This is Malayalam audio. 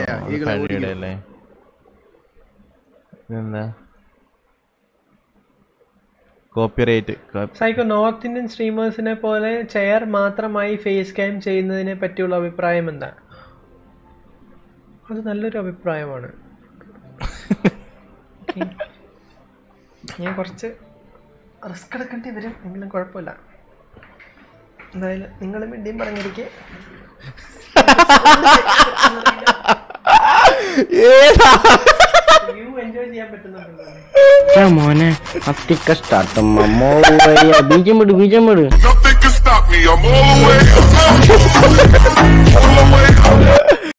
ഈകളെ കഴിയുടെ ഓടിക്കും. അല്ലേ ഇതെന്താ കോപ്പിറൈറ്റ് സൈക്കോ നോർത്ത് ഇന്ത്യൻ സ്ട്രീമേഴ്സിനെ പോലെ ചെയർ മാത്രമായി ഫേസ് ക്യാം ചെയ്യുന്നതിനെ പറ്റിയുള്ള അഭിപ്രായം എന്താ അത് നല്ലൊരു അഭിപ്രായമാണ് Okay. ഞാൻ കുറച്ച് റിസ്ക് എടുക്കേണ്ടി വരും എങ്കിലും കുഴപ്പമില്ല എന്തായാലും നിങ്ങളും വേണ്ടിയും പറഞ്ഞിരിക്കെ വ്യൂ എൻജോയ് ചെയ്യാൻ പറ്റുന്നുണ്ടല്ലോ മോനെ അത്തിക്ക സ്റ്റാർട്ട് ബീജം വിട് ബീജം വിട് Nothing can stop me. I'm all the way up. all the way up.